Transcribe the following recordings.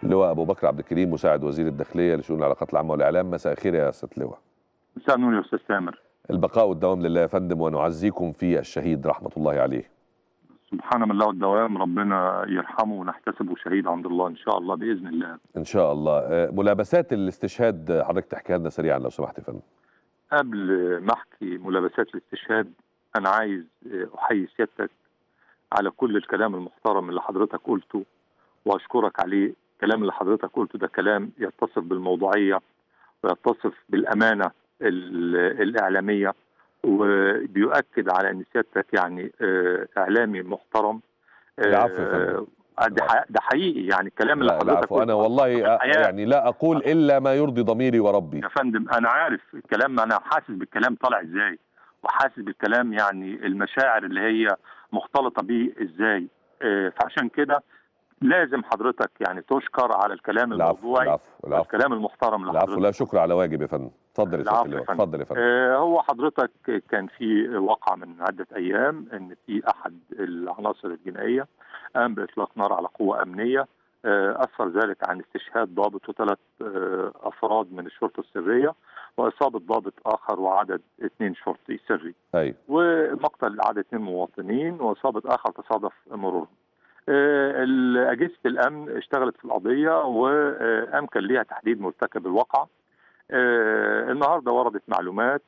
اللواء ابو بكر عبد الكريم مساعد وزير الداخليه لشؤون العلاقات العامه والاعلام مساء الخير يا سياده اللواء مساء النور يا استاذ سامر البقاء والدوام لله يا فندم ونعزيكم في الشهيد رحمه الله عليه سبحان من له الدوام ربنا يرحمه ونحتسبه شهيد عند الله ان شاء الله باذن الله ان شاء الله آه، ملابسات الاستشهاد حضرتك تحكيها لنا سريعا لو سمحت يا فندم قبل ما احكي ملابسات الاستشهاد انا عايز احيي سيادتك على كل الكلام المحترم اللي حضرتك قلته واشكرك عليه الكلام اللي حضرتك قلته ده كلام يتصف بالموضوعيه ويتصف بالامانه ال- الاعلاميه وبيؤكد على ان سيادتك يعني آه، اعلامي محترم آه، العفو يا فندم. آه، ده ح- ده حقيقي يعني الكلام اللي لا حضرتك العفو قلته انا والله آه، الحياة. يعني لا اقول الا ما يرضي ضميري وربي يا فندم انا عارف الكلام انا حاسس بالكلام طالع ازاي وحاسس بالكلام يعني المشاعر اللي هي مختلطه بيه ازاي آه، فعشان كده لازم حضرتك يعني تشكر على الكلام العفو الموضوعي العفو العفو والكلام المحترم اللي العفو حضرتك لا شكر على واجب يا فندم اتفضل يا سياده العفو يا اللواء فندم. اتفضل يا فندم آه، هو حضرتك كان في واقع من عدة أيام أن في أحد العناصر الجنائية قام بإطلاق نار على قوة أمنية آه، أسفر ذلك عن استشهاد ضابط وثلاث آه، أفراد من الشرطة السرية وإصابة ضابط آخر وعدد اثنين شرطي سري ايوه ومقتل عدد اثنين مواطنين وإصابة آخر تصادف مرورهم آه، ال- أجهزة الأمن اشتغلت في القضية وأمكن ليها تحديد مرتكب الواقعة آه، النهارده وردت معلومات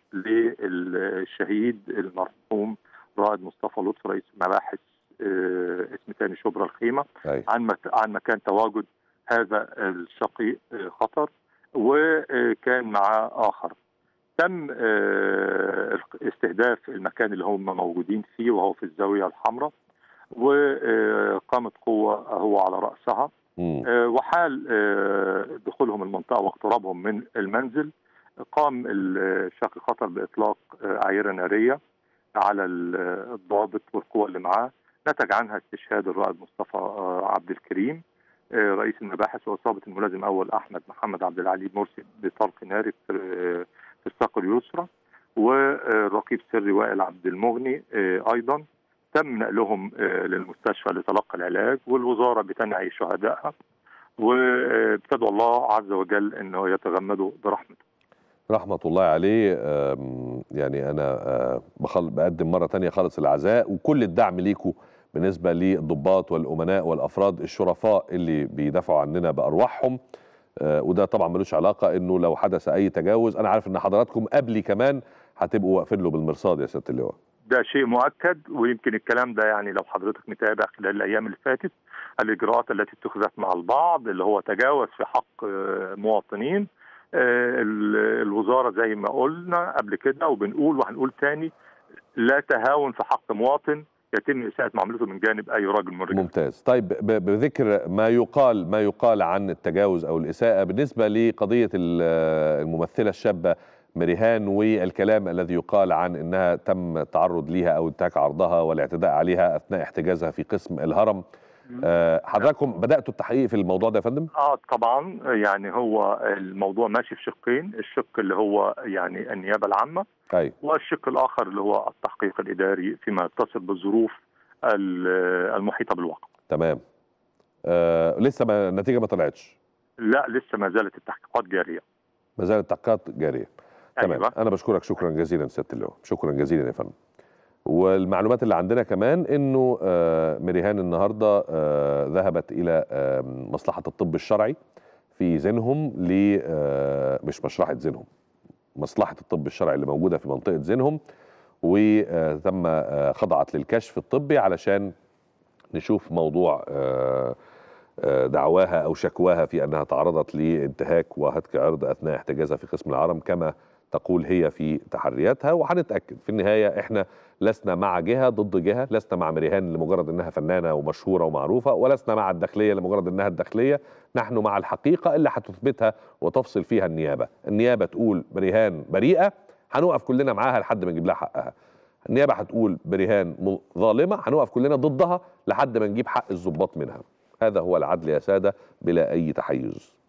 للشهيد المرحوم رائد مصطفى لطفي رئيس مباحث آه، اسم تاني شبرا الخيمه ايوه عن مك- عن مكان تواجد هذا الشقي آه، خطر وكان معاه اخر تم آه، استهداف المكان اللي هم موجودين فيه وهو في الزاويه الحمراء وقامت قوه هو على راسها مم. آه، وحال آه، دخولهم المنطقه واقترابهم من المنزل قام الشاقي خطر باطلاق آه، عيره ناريه على ال- الضابط والقوى اللي معاه نتج عنها استشهاد الرائد مصطفى آه، عبد الكريم آه، رئيس المباحث واصابه الملازم الاول احمد محمد عبد العلي مرسي بطلق ناري في آه، في الساق اليسرى والرقيب سري وائل عبد المغني آه، ايضا تم نقلهم آه، للمستشفى لتلقي العلاج والوزاره بتنعي شهدائها وبتدعو الله عز وجل انه يتغمده برحمته. رحمة الله عليه آم، يعني أنا آه، بخل بقدم مرة تانية خالص العزاء وكل الدعم ليكوا بالنسبة للضباط والأمناء والأفراد الشرفاء اللي بيدافعوا عننا بأرواحهم آه، وده طبعا ملوش علاقة إنه لو حدث أي تجاوز أنا عارف إن حضراتكم قبلي كمان هتبقوا واقفين له بالمرصاد يا سيادة اللواء ده شيء مؤكد ويمكن الكلام ده يعني لو حضرتك متابع خلال الايام اللي فاتت الاجراءات التي اتخذت مع البعض اللي هو تجاوز في حق آه، مواطنين آه، ال- الوزاره زي ما قلنا قبل كده وبنقول وهنقول تاني لا تهاون في حق مواطن يتم اساءه معاملته من جانب اي راجل من الرجال. ممتاز طيب ب- بذكر ما يقال ما يقال عن التجاوز او الاساءه بالنسبه لقضيه ال- الممثله الشابه مريهان والكلام الذي يقال عن انها تم التعرض ليها او انتهاك عرضها والاعتداء عليها اثناء احتجازها في قسم الهرم آه، حضراتكم بداتوا التحقيق في الموضوع ده يا فندم اه طبعا يعني هو الموضوع ماشي في شقين الشق اللي هو يعني النيابه العامه ايوه والشق الاخر اللي هو التحقيق الاداري فيما يتصل بالظروف ال- المحيطه بالواقع. تمام آه لسه ما النتيجه ما طلعتش لا لسه ما زالت التحقيقات جاريه. ما زالت التحقيقات جاريه تمام أيوة. انا بشكرك شكرا جزيلا سياده اللواء شكرا جزيلا يا فندم والمعلومات اللي عندنا كمان انه آه، مريهان النهارده آه، ذهبت الى آه، مصلحه الطب الشرعي في زينهم ل آه، مش مشرحه زينهم مصلحه الطب الشرعي اللي موجوده في منطقه زينهم وتم آه، خضعت للكشف الطبي علشان نشوف موضوع آه، آه، دعواها او شكواها في انها تعرضت لانتهاك وهتك عرض اثناء احتجازها في قسم العرم كما تقول هي في تحرياتها وهنتاكد في النهايه احنا لسنا مع جهه ضد جهه لسنا مع مريهان لمجرد انها فنانه ومشهوره ومعروفه ولسنا مع الداخليه لمجرد انها الداخليه نحن مع الحقيقه اللي هتثبتها وتفصل فيها النيابه النيابه تقول مريهان بريئه هنقف كلنا معاها لحد ما نجيب لها حقها النيابه هتقول برهان م- ظالمه هنقف كلنا ضدها لحد ما نجيب حق الضباط منها هذا هو العدل يا ساده بلا اي تحيز